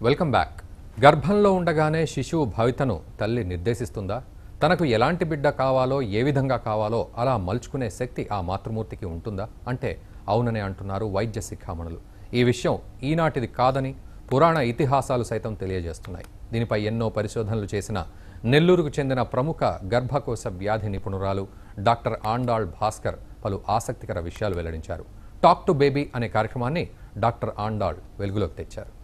welcome back గర్భంలో ఉండగానే శిశువు భవితను తల్లి నిర్దేశిస్తుందా తనకు ఎలాంటి బిడ్డ కావాలో ఏ విధంగా కావాలో అలా మలుచుకునే శక్తి ఆ మాతృమూర్తికి ఉంటుందా అంటే అవునని అంటున్నారు వైద్య శిఖామణులు ఈ విషయం ఈనాటిది కాదని పురాణ ఇతిహాసాలు సైతం తెలియజేస్తున్నాయి దీనిపై ఎన్నో పరిశోధనలు చేసిన నెల్లూరుకు చెందిన ప్రముఖ గర్భకోశ వ్యాధి నిపుణురాలు డాక్టర్ ఆండాళ్ భాస్కర్ పలు ఆసక్తికర విషయాలు వెల్లడించారు టాక్ టు బేబీ అనే కార్యక్రమాన్ని డాక్టర్ ఆండాళ్ వెలుగులోకి తెచ్చారు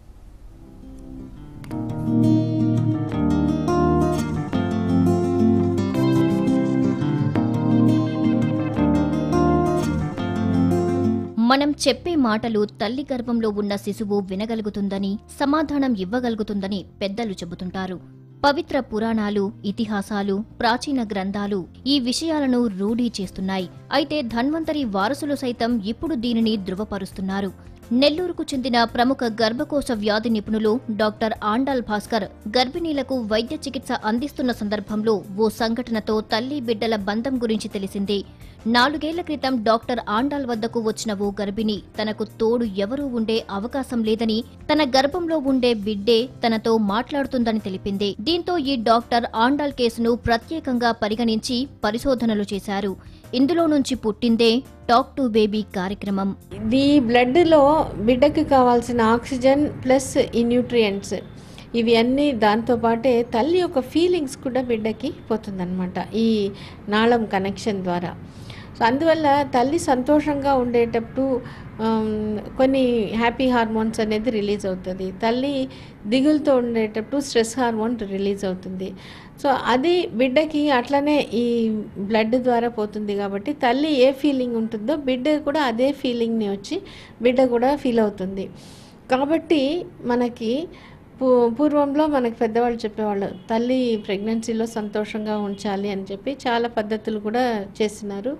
మనం చెప్పే మాటలు తల్లి గర్భంలో ఉన్న శిశువు వినగలుగుతుందని సమాధానం ఇవ్వగలుగుతుందని పెద్దలు చెబుతుంటారు పవిత్ర పురాణాలు ఇతిహాసాలు ప్రాచీన గ్రంథాలు ఈ విషయాలను రూఢీ చేస్తున్నాయి అయితే ధన్వంతరి వారసులు సైతం ఇప్పుడు దీనిని ధృవపరుస్తున్నారు నెల్లూరుకు చెందిన ప్రముఖ గర్భకోశ వ్యాధి నిపుణులు డాక్టర్ ఆండాల్ భాస్కర్ గర్భిణీలకు వైద్య చికిత్స అందిస్తున్న సందర్భంలో ఓ సంఘటనతో తల్లి బిడ్డల బంధం గురించి తెలిసింది నాలుగేళ్ల క్రితం డాక్టర్ ఆండాల్ వద్దకు వచ్చిన ఓ గర్భిణి తనకు తోడు ఎవరూ ఉండే అవకాశం లేదని తన గర్భంలో ఉండే బిడ్డే తనతో మాట్లాడుతుందని తెలిపింది దీంతో ఈ డాక్టర్ ఆండాల్ కేసును ప్రత్యేకంగా పరిగణించి పరిశోధనలు చేశారు ఇందులో నుంచి పుట్టిందే టాక్ టు బేబీ కార్యక్రమం ఈ బ్లడ్లో బిడ్డకి కావాల్సిన ఆక్సిజన్ ప్లస్ ఈ న్యూట్రియంట్స్ ఇవి అన్నీ దాంతోపాటే తల్లి యొక్క ఫీలింగ్స్ కూడా బిడ్డకి పోతుందన్నమాట ఈ నాళం కనెక్షన్ ద్వారా సో అందువల్ల తల్లి సంతోషంగా ఉండేటప్పుడు ఆమ్, కొన్ని హ్యాపీ హార్మోన్స్ అనేది రిలీజ్ అవుతుంది తల్లి దిగులుతో ఉండేటప్పుడు స్ట్రెస్ హార్మోన్ రిలీజ్ అవుతుంది సో అది బిడ్డకి అట్లనే ఈ బ్లడ్ ద్వారా పోతుంది కాబట్టి తల్లి ఏ ఫీలింగ్ ఉంటుందో బిడ్డ కూడా అదే ఫీలింగ్ని వచ్చి బిడ్డ కూడా ఫీల్ అవుతుంది కాబట్టి మనకి పూ పూర్వంలో మనకి పెద్దవాళ్ళు చెప్పేవాళ్ళు తల్లి ప్రెగ్నెన్సీలో సంతోషంగా ఉంచాలి అని చెప్పి చాలా పద్ధతులు కూడా చేసినారు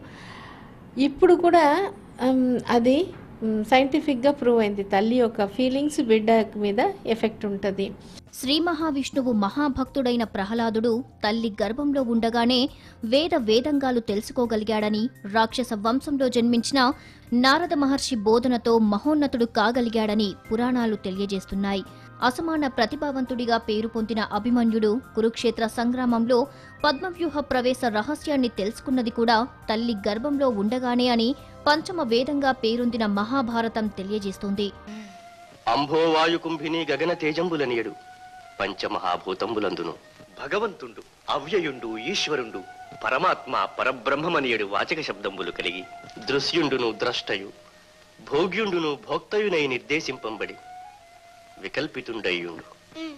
ఇప్పుడు కూడా ఉమ్, అది సైంటిఫిక్గా ప్రూవ్ అయింది తల్లి యొక్క ఫీలింగ్స్ బిడ్డ మీద ఎఫెక్ట్ ఉంటుంది శ్రీ మహావిష్ణువు మహాభక్తుడైన ప్రహ్లాదుడు తల్లి గర్భంలో ఉండగానే వేద వేదంగాలు తెలుసుకోగలిగాడని రాక్షస వంశంలో జన్మించిన నారద మహర్షి బోధనతో మహోన్నతుడు కాగలిగాడని పురాణాలు తెలియజేస్తున్నాయి అసమాన ప్రతిభావంతుడిగా పేరు పొందిన అభిమన్యుడు కురుక్షేత్ర సంగ్రామంలో పద్మవ్యూహ ప్రవేశ రహస్యాన్ని తెలుసుకున్నది కూడా తల్లి గర్భంలో ఉండగానే అని పంచమ వేదంగా పేరొందిన మహాభారతం తెలియజేస్తోంది అంభోవాయుకుంభిని గగన తేజంబులనియడు పంచమహాభూతంబులందును భగవంతుండు అవ్యయుండు ఈశ్వరుండు పరమాత్మ పరబ్రహ్మమనియడు వాచక శబ్దంబులు కలిగి దృశ్యుండును ద్రష్టయు భోగ్యుండును భోక్తయునై నిర్దేశింపంబడి వికల్పితుండయ్యుండు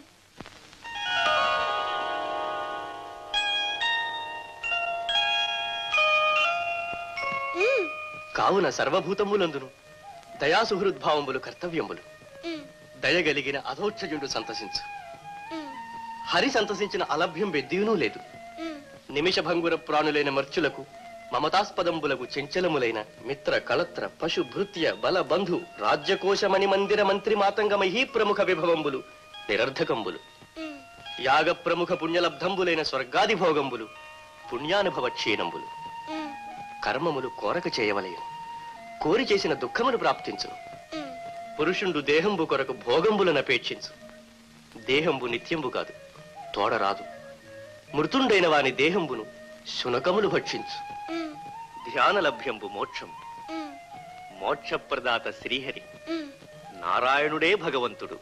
కావున సర్వభూతములందును దయాసుహృద్భావంబులు కర్తవ్యంబులు దయగలిగిన అధోక్షజుడు సంతసించు హరి సంతసించిన అలభ్యం బెద్దియునూ లేదు నిమిషభంగుర ప్రాణులైన మర్చులకు మమతాస్పదంబులకు చెంచలములైన మిత్ర కళత్ర పశు భృత్య బల బంధు రాజ్యకోశమణి మందిర మంత్రి మాతంగమహీ ప్రముఖ విభవంబులు నిరర్ధకంబులు యాగ ప్రముఖ పుణ్యలబ్ధంబులైన స్వర్గాది భోగంబులు పుణ్యానుభవ క్షీణంబులు కర్మములు కోరక చేయవలయను కోరి చేసిన దుఃఖమును ప్రాప్తించును పురుషుండు దేహంబు కొరకు భోగంబులనపేక్షించు దేహంబు నిత్యంబు కాదు తోడరాదు మృతుండైన వాని దేహంబును శునకములు భక్షించు ధ్యాన లభ్యంబు మోక్షం మోక్షప్రదాత శ్రీహరి నారాయణుడే భగవంతుడు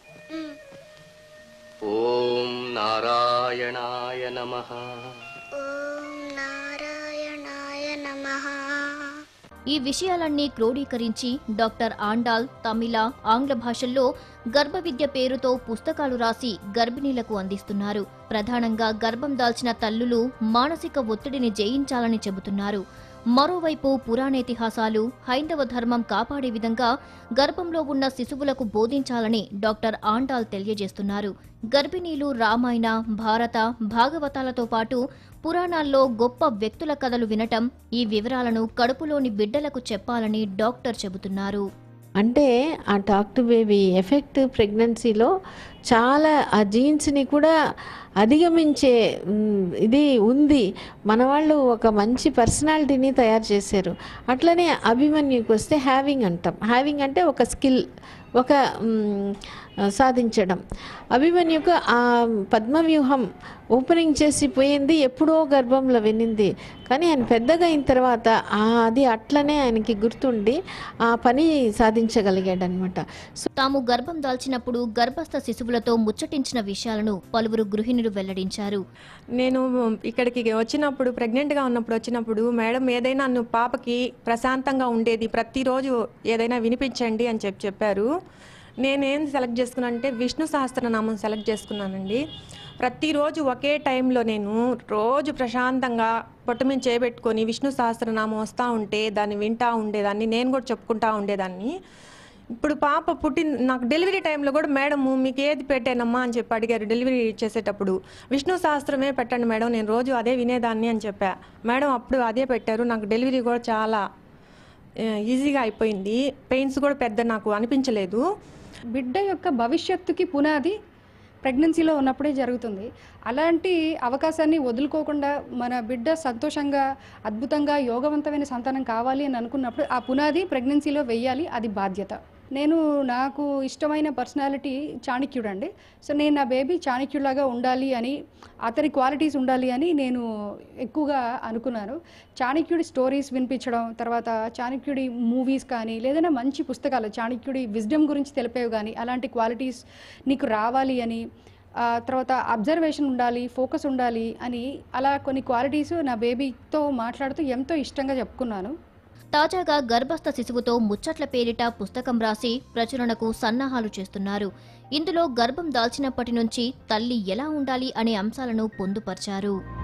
ఓం నారాయణాయ నమః ఓం నారాయణాయ నమః ఈ విషయాలన్నీ క్రోడీకరించి డాక్టర్ ఆండాల్ తమిళ ఆంగ్ల భాషల్లో గర్భ విద్య పేరుతో పుస్తకాలు రాసి గర్భిణీలకు అందిస్తున్నారు ప్రధానంగా గర్భం దాల్చిన తల్లులు మానసిక ఒత్తిడిని జయించాలని చెబుతున్నారు మరోవైపు పురాణేతిహాసాలు హైందవ ధర్మం కాపాడే విధంగా గర్భంలో ఉన్న శిశువులకు బోధించాలని డాక్టర్ ఆండాల్ తెలియజేస్తున్నారు గర్భిణీలు రామాయణ భారత భాగవతాలతో పాటు పురాణాల్లో గొప్ప వ్యక్తుల కథలు వినటం ఈ వివరాలను కడుపులోని బిడ్డలకు చెప్పాలని డాక్టర్ చెబుతున్నారు అంటే ఆ టాక్ టు బేబీ ఎఫెక్ట్ ప్రెగ్నెన్సీలో చాలా ఆ జీన్స్ని కూడా అధిగమించే మ్, ఇది ఉంది మన వాళ్ళు ఒక మంచి పర్సనాలిటీని తయారు చేశారు అట్లనే అభిమన్యుకి వస్తే హ్యావింగ్ అంటాం హ్యావింగ్ అంటే ఒక స్కిల్ ఒక మ్, ఆ, సాధించడం అభిమన్యుకు ఆ పద్మవ్యూహం ఓపెనింగ్ చేసి పోయింది ఎప్పుడో గర్భంలో వినింది కానీ ఆయన పెద్దగా అయిన తర్వాత ఆ అది అట్లనే ఆయనకి గుర్తుండి ఆ పని సాధించగలిగాడు అనమాట సో తాము గర్భం దాల్చినప్పుడు గర్భస్థ శిశువులతో ముచ్చటించిన విషయాలను పలువురు గృహిణులు వెల్లడించారు నేను ఇక్కడికి వచ్చినప్పుడు ప్రెగ్నెంట్గా ఉన్నప్పుడు వచ్చినప్పుడు మేడం ఏదైనా నన్ను పాపకి ప్రశాంతంగా ఉండేది ప్రతిరోజు ఏదైనా వినిపించండి అని చెప్పి చెప్పారు నేనేం సెలెక్ట్ చేసుకున్నాను అంటే విష్ణు సహస్రనామం సెలెక్ట్ చేసుకున్నానండి ప్రతిరోజు ఒకే టైంలో నేను రోజు ప్రశాంతంగా పొట్టు మీద చేయబెట్టుకొని విష్ణు సహస్రనామం వస్తూ ఉంటే దాన్ని వింటా ఉండేదాన్ని నేను కూడా చెప్పుకుంటా ఉండేదాన్ని ఇప్పుడు పాప పుట్టిన నాకు డెలివరీ టైంలో కూడా మేడం మీకు ఏది పెట్టానమ్మా అని చెప్పి అడిగారు డెలివరీ చేసేటప్పుడు విష్ణు సహస్రమే పెట్టండి మేడం నేను రోజు అదే వినేదాన్ని అని చెప్పా మేడం అప్పుడు అదే పెట్టారు నాకు డెలివరీ కూడా చాలా ఆ, ఈజీగా అయిపోయింది పెయిన్స్ కూడా పెద్ద నాకు అనిపించలేదు బిడ్డ యొక్క భవిష్యత్తుకి పునాది ప్రెగ్నెన్సీలో ఉన్నప్పుడే జరుగుతుంది అలాంటి అవకాశాన్ని వదులుకోకుండా మన బిడ్డ సంతోషంగా అద్భుతంగా యోగవంతమైన సంతానం కావాలి అని అనుకున్నప్పుడు ఆ పునాది ప్రెగ్నెన్సీలో వెయ్యాలి అది బాధ్యత నేను నాకు ఇష్టమైన పర్సనాలిటీ చాణక్యుడు అండి సో నేను నా బేబీ చాణక్యులాగా ఉండాలి అని అతని క్వాలిటీస్ ఉండాలి అని నేను ఎక్కువగా అనుకున్నాను చాణక్యుడి స్టోరీస్ వినిపించడం తర్వాత చాణక్యుడి మూవీస్ కానీ లేదైనా మంచి పుస్తకాలు చాణక్యుడి విజ్డమ్ గురించి తెలిపేవి కానీ అలాంటి క్వాలిటీస్ నీకు రావాలి అని ఆ తర్వాత అబ్జర్వేషన్ ఉండాలి ఫోకస్ ఉండాలి అని అలా కొన్ని క్వాలిటీస్ నా బేబీతో మాట్లాడుతూ ఎంతో ఇష్టంగా చెప్పుకున్నాను తాజాగా గర్భస్థ శిశువుతో ముచ్చట్ల పేరిట పుస్తకం రాసి ప్రచురణకు సన్నాహాలు చేస్తున్నారు ఇందులో గర్భం దాల్చినప్పటి నుంచి తల్లి ఎలా ఉండాలి అనే అంశాలను పొందుపర్చారు